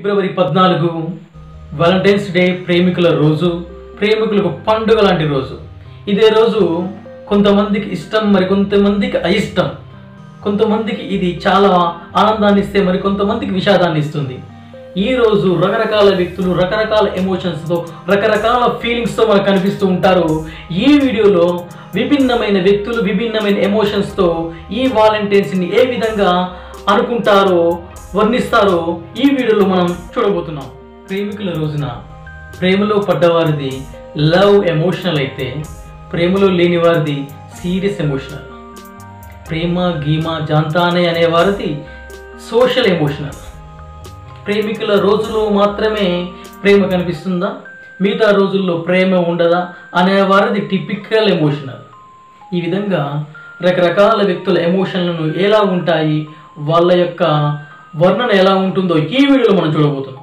ఫిబ్రవరి పద్నాలుగు Valentine's day ప్రేమికుల రోజు ప్రేమికులకు పండుగ లాంటి రోజు ఇదే రోజు కొంతమందికి ఇష్టం మరి కొంతమందికి అయిష్టం కొంతమందికి ఇది చాలా ఆనందాన్ని ఇస్తే మరి కొంతమందికి విషాదాన్ని ఇస్తుంది ఈ రోజు రకరకాల వ్యక్తులు రకరకాల ఎమోషన్స్తో రకరకాల ఫీలింగ్స్తో మనకు కనిపిస్తూ ఉంటారు ఈ వీడియోలో విభిన్నమైన వ్యక్తులు విభిన్నమైన ఎమోషన్స్తో ఈ వాలంటీర్స్ని ఏ విధంగా అనుకుంటారో వర్ణిస్తారో ఈ వీడియోలో మనం చూడబోతున్నాం ప్రేమికుల రోజున ప్రేమలో పడ్డవారిది లవ్ ఎమోషనల్ అయితే ప్రేమలో లేని వారిది సీరియస్ ఎమోషనల్ ప్రేమ గీమ జాంతానే అనేవారిది సోషల్ ఎమోషనల్ ప్రేమికుల రోజులో మాత్రమే ప్రేమ కనిపిస్తుందా మిగతా రోజుల్లో ప్రేమ ఉండదా అనేవారిది టిపికల్ ఎమోషనల్ ఈ విధంగా రకరకాల వ్యక్తుల ఎమోషన్లను ఎలా ఉంటాయి వాళ్ళ యొక్క వర్ణన ఎలా ఉంటుందో ఈ వీడియోలో మనం చూడబోతున్నాం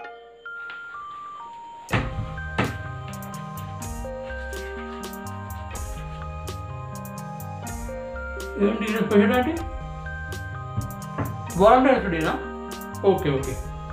ఏంటి ఇది స్పెషల్ అంటే వాలంటీర్ డేనా ఓకే ఓకే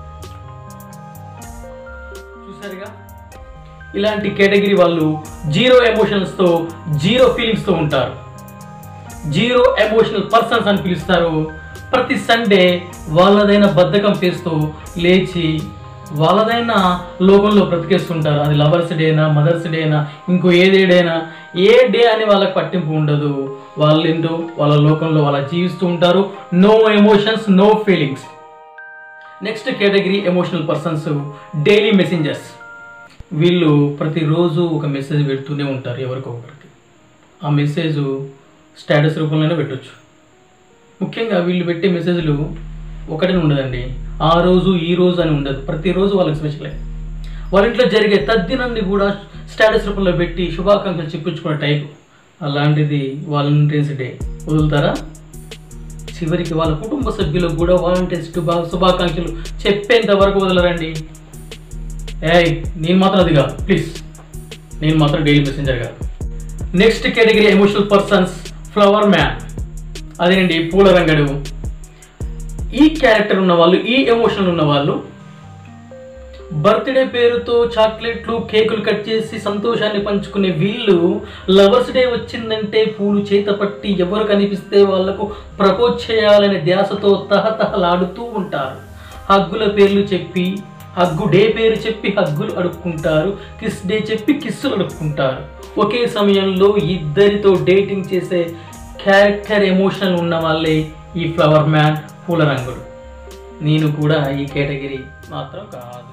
చూసారుగా ఇలాంటి కేటగిరీ వాళ్ళు జీరో ఎమోషన్స్తో జీరో ఫీలింగ్స్తో ఉంటారు జీరో ఎమోషనల్ పర్సన్స్ అని పిలుస్తారు ప్రతి సండే వాళ్ళదైన బద్ధకం చేస్తూ లేచి వాళ్ళదైన లోకంలో బ్రతికేస్తుంటారు అది లవర్స్ డేనా మదర్స్ డేనా ఇంకో ఏ డేనా ఏ డే అని వాళ్ళకి పట్టింపు ఉండదు వాళ్ళేంటో వాళ్ళ లోకంలో వాళ్ళ జీవిస్తూ ఉంటారు no emotions no feelings next category emotional persons daily messengers వీళ్ళు ప్రతిరోజు ఒక మెసేజ్ పెడుతూనే ఉంటారు ఎవరికొకరికి ఆ మెసేజ్ స్టేటస్ రూపంలోనే పెట్టొచ్చు ముఖ్యంగా వీళ్ళు పెట్టే మెసేజ్లు ఒకటే ఉండదండి ఆ రోజు ఈ రోజు అని ఉండదు ప్రతిరోజు వాళ్ళకి స్పెషలే వాళ్ళ ఇంట్లో జరిగే తద్దినాన్ని కూడా స్టేటస్ రూపంలో పెట్టి శుభాకాంక్షలు చెప్పించుకునే టైపు అలాంటిది వాలంటీర్స్ డే వదులుతారా చివరికి వాళ్ళ కుటుంబ సభ్యులకు కూడా వాలంటీర్స్ శుభా శుభాకాంక్షలు చెప్పేంత వరకు వదలరండి ఏయ్ నేను మాత్రం అది కాదు ప్లీజ్ నేను మాత్రం డైలీ మెసెంజర్ కాదు next category emotional persons flower man అదేనండి పూల రంగడు ఈ క్యారెక్టర్ ఉన్న వాళ్ళు ఈ ఎమోషన్ ఉన్న వాళ్ళు బర్త్డే పేరుతో చాక్లెట్లు కేకులు కట్ చేసి సంతోషాన్ని పంచుకునే వీళ్ళు లవర్స్ డే వచ్చిందంటే పూలు చేత పట్టి ఎవరు కనిపిస్తే వాళ్లకు ప్రపోజ్ చేయాలనే ధ్యాసతో తహతహలాడుతూ ఉంటారు హగ్గుల పేర్లు చెప్పి హగ్గు డే పేరు చెప్పి హగ్గులు అడుక్కుంటారు కిస్ డే చెప్పి కిస్సులు అడుక్కుంటారు ఒకే సమయంలో ఇద్దరితో డేటింగ్ చేసే క్యారెక్టర్ ఎమోషన్ ఉన్న వాళ్ళే ఈ ఫ్లవర్ మ్యాన్ పూల రంగుడు నేను కూడా ఈ కేటగిరీ మాత్రం కాదు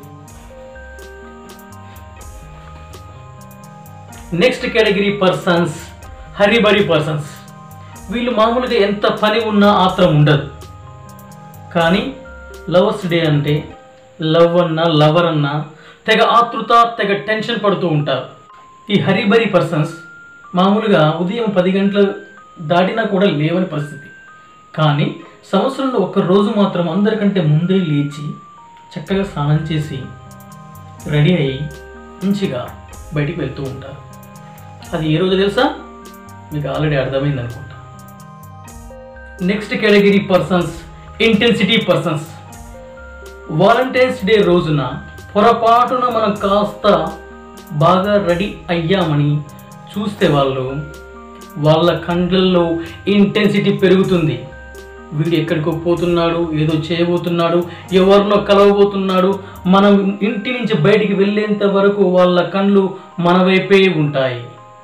next category persons hurry burry persons వీళ్ళు మామూలుగా ఎంత పని ఉన్నా ఆత్రం ఉండదు కానీ లవర్స్ డే అంటే లవ్ అన్నా లవర్ అన్నా తెగ ఆతృత తెగ టెన్షన్ పడుతూ ఉంటారు ఈ హరిబరి పర్సన్స్ మామూలుగా ఉదయం పది గంటలు దాటినా కూడా లేవని పరిస్థితి కానీ సంవత్సరంలో ఒక్క రోజు మాత్రం అందరికంటే ముందే లేచి చక్కగా స్నానం చేసి రెడీ అయ్యి మంచిగా బయటికి వెళ్తూ ఉంటారు అది ఏ రోజు తెలుసా మీకు ఆల్రెడీ అర్థమైంది అనుకుంటా next category persons intensity persons Valentine's day రోజున పొరపాటున మనం కాస్త బాగా రెడీ అయ్యామని చూస్తే వాళ్ళు వాళ్ళ కండ్లల్లో ఇంటెన్సిటీ పెరుగుతుంది వీడు ఎక్కడికో పోతున్నాడు ఏదో చేయబోతున్నాడు ఎవరినో కలవబోతున్నాడు మనం ఇంటి నుంచి బయటికి వెళ్ళేంత వరకు వాళ్ళ కళ్ళు మన వైపే ఉంటాయి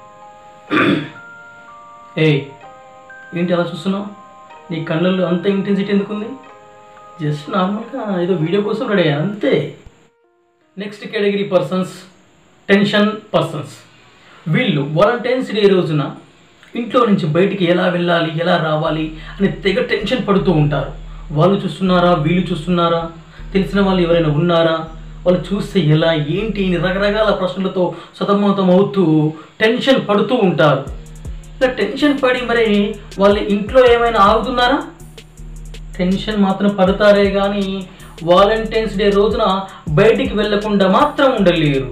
ఏయ్ ఏంటి అలా చూస్తున్నావు నీ కళ్ళల్లో అంత ఇంటెన్సిటీ ఎందుకుంది జస్ట్ నార్మల్గా ఏదో వీడియో కోసం రెడీ అయ్యాను అంతే next category persons tension persons వీళ్ళు వాలంటైన్స్ డే రోజున ఇంట్లో నుంచి బయటికి ఎలా వెళ్ళాలి ఎలా రావాలి అని తెగ టెన్షన్ పడుతూ ఉంటారు వాళ్ళు చూస్తున్నారా వీళ్ళు చూస్తున్నారా తెలిసిన వాళ్ళు ఎవరైనా ఉన్నారా వాళ్ళు చూస్తే ఎలా ఏంటి అని రకరకాల ప్రశ్నలతో సతమతం అవుతూ టెన్షన్ పడుతూ ఉంటారు ఇలా టెన్షన్ పడి మరి వాళ్ళ ఇంట్లో ఏమైనా ఆగుతున్నారా టెన్షన్ మాత్రం పడతారే కానీ వాలంటైన్స్ డే రోజున బయటికి వెళ్లకుండా మాత్రం ఉండలేరు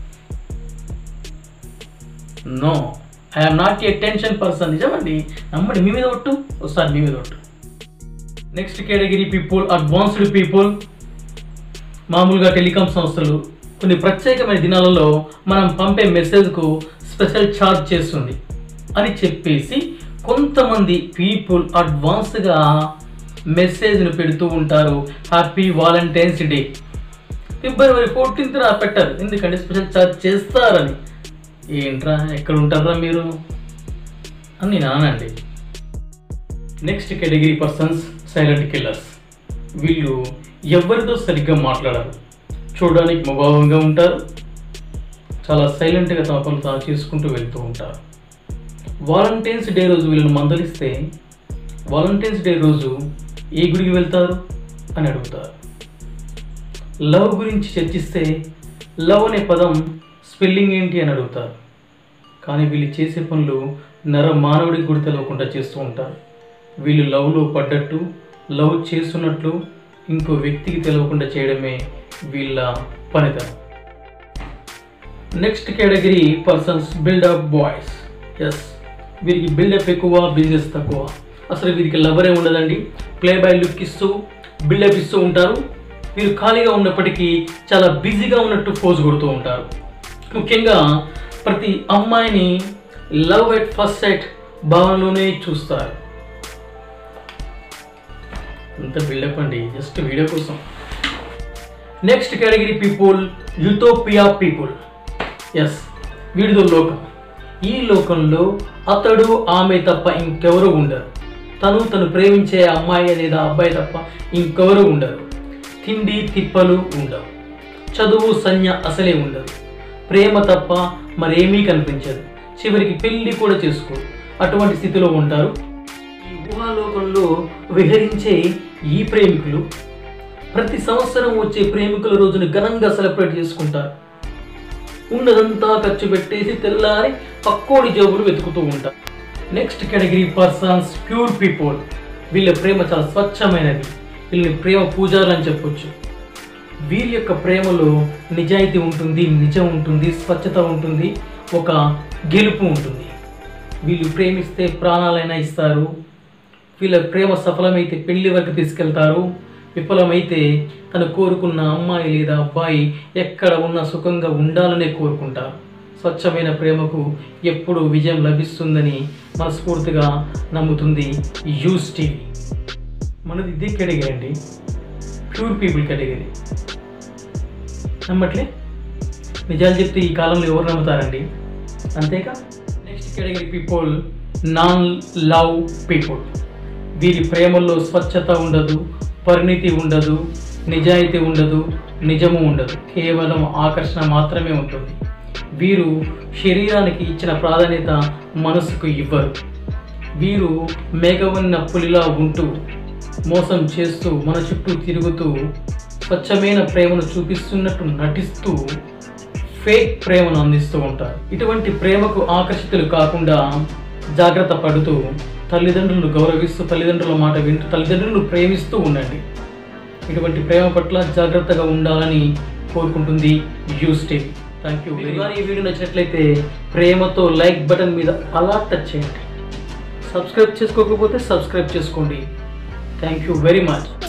no I'm not a tension person నిజమండి నమ్మండి మీ మీద ఒట్టు ఒకసారి మీ మీద ఒట్టు next category people advanced people మామూలుగా టెలికాం సంస్థలు కొన్ని ప్రత్యేకమైన దినాలలో మనం పంపే మెసేజ్కు స్పెషల్ ఛార్జ్ చేస్తుంది అని చెప్పేసి కొంతమంది పీపుల్ అడ్వాన్స్గా మెసేజ్ను పెడుతూ ఉంటారు happy Valentine's day February fourteenth నా పెట్టారు ఎందుకంటే స్పెషల్ ఛార్జ్ చేస్తారని ఏంట్రా ఎక్కడ ఉంటారా మీరు అని నేను అనండి next category persons silent killers వీళ్ళు ఎవరితో సరిగ్గా మాట్లాడరు చూడడానికి ముభావంగా ఉంటారు చాలా సైలెంట్గా తమ పనులు తాను చేసుకుంటూ వెళ్తూ ఉంటారు వాలంటైన్స్ డే రోజు వీళ్ళని మందలిస్తే వాలంటైన్స్ డే రోజు ఏ గుడికి వెళ్తారు అని అడుగుతారు లవ్ గురించి చర్చిస్తే లవ్ అనే పదం స్పెల్లింగ్ ఏంటి అని అడుగుతారు కానీ వీళ్ళు చేసే పనులు నర మానవుడికి కూడా తెలియకుండా చేస్తూ ఉంటారు వీళ్ళు లవ్లో పడ్డట్టు లవ్ చేస్తున్నట్లు ఇంకో వ్యక్తికి తెలియకుండా చేయడమే వీళ్ళ పనితనం next category persons buildup boys ఎస్ వీరికి బిల్డప్ ఎక్కువ బిజినెస్ తక్కువ అసలు వీరికి లవరే ఉండదండి ప్లే బై లుక్ ఇస్తూ బిల్డప్ ఇస్తూ ఉంటారు వీరు ఖాళీగా ఉన్నప్పటికీ చాలా బిజీగా ఉన్నట్టు పోజ్ కొడుతూ ఉంటారు ముఖ్యంగా ప్రతి అమ్మాయిని లవ్ ఎట్ ఫస్ట్ సైట్ భావనలోనే చూస్తారు అంత బిల్డప్ అండి జస్ట్ వీడియో కోసం next category people utopia people ఎస్ వీడిదో లోకం ఈ లోకంలో అతడు ఆమె తప్ప ఇంకెవరు ఉండరు తను తను ప్రేమించే అమ్మాయి లేదా అబ్బాయి తప్ప ఇంకెవరు ఉండరు తిండి తిప్పలు ఉండవు చదువు సంజ్ఞ అసలే ఉండదు ప్రేమ తప్ప మరేమీ కనిపించదు చివరికి పెళ్లి కూడా చేసుకోరు అటువంటి స్థితిలో ఉంటారు ఈ ఊహాలోకంలో విహరించే ఈ ప్రేమికులు ప్రతి సంవత్సరం వచ్చే ప్రేమికుల రోజును ఘనంగా సెలబ్రేట్ చేసుకుంటారు ఉన్నదంతా ఖర్చు పెట్టేసి తెల్లారి పక్కోడి జోబులు వెతుకుతూ ఉంటారు next category persons pure people వీళ్ళ ప్రేమ చాలా స్వచ్ఛమైనది వీళ్ళని ప్రేమ పూజారులు అని చెప్పొచ్చు వీరి యొక్క ప్రేమలో నిజాయితీ ఉంటుంది నిజం ఉంటుంది స్వచ్ఛత ఉంటుంది ఒక గెలుపు ఉంటుంది వీళ్ళు ప్రేమిస్తే ప్రాణాలైనా ఇస్తారు వీళ్ళ ప్రేమ సఫలమైతే పెళ్లి వరకు తీసుకెళ్తారు విఫలమైతే తను కోరుకున్న అమ్మాయి లేదా అబ్బాయి ఎక్కడ ఉన్నా సుఖంగా ఉండాలనే కోరుకుంటారు స్వచ్ఛమైన ప్రేమకు ఎప్పుడు విజయం లభిస్తుందని మనస్ఫూర్తిగా నమ్ముతుంది యూస్ టీవీ మనది ఇదే కేటగిరీ అండి ప్యూర్ పీపుల్ కేటగిరీ నమ్మట్లే నిజాలు చెప్తే ఈ కాలంలో ఎవరు నమ్ముతారండి అంతేకా next category people non love people వీరి ప్రేమల్లో స్వచ్ఛత ఉండదు పరిణితి ఉండదు నిజాయితీ ఉండదు నిజము ఉండదు కేవలం ఆకర్షణ మాత్రమే ఉంటుంది వీరు శరీరానికి ఇచ్చిన ప్రాధాన్యత మనసుకు ఇవ్వరు వీరు మేఘవన్న పులిలా ఉంటూ మోసం చేస్తూ మన చుట్టూ తిరుగుతూ స్వచ్ఛమైన ప్రేమను చూపిస్తున్నట్టు నటిస్తూ ఫేక్ ప్రేమను అందిస్తూ ఉంటారు ఇటువంటి ప్రేమకు ఆకర్షితులు కాకుండా జాగ్రత్త పడుతూ తల్లిదండ్రులను గౌరవిస్తూ తల్లిదండ్రుల మాట వింటూ తల్లిదండ్రులను ప్రేమిస్తూ ఉండండి ఇటువంటి ప్రేమ పట్ల జాగ్రత్తగా ఉండాలని కోరుకుంటుంది us TV thank you very ఈ వీడియో నచ్చినట్లయితే ప్రేమతో లైక్ బటన్ మీద అలా టచ్ చేయండి సబ్స్క్రైబ్ చేసుకోకపోతే సబ్స్క్రైబ్ చేసుకోండి థ్యాంక్ యూ వెరీ మచ్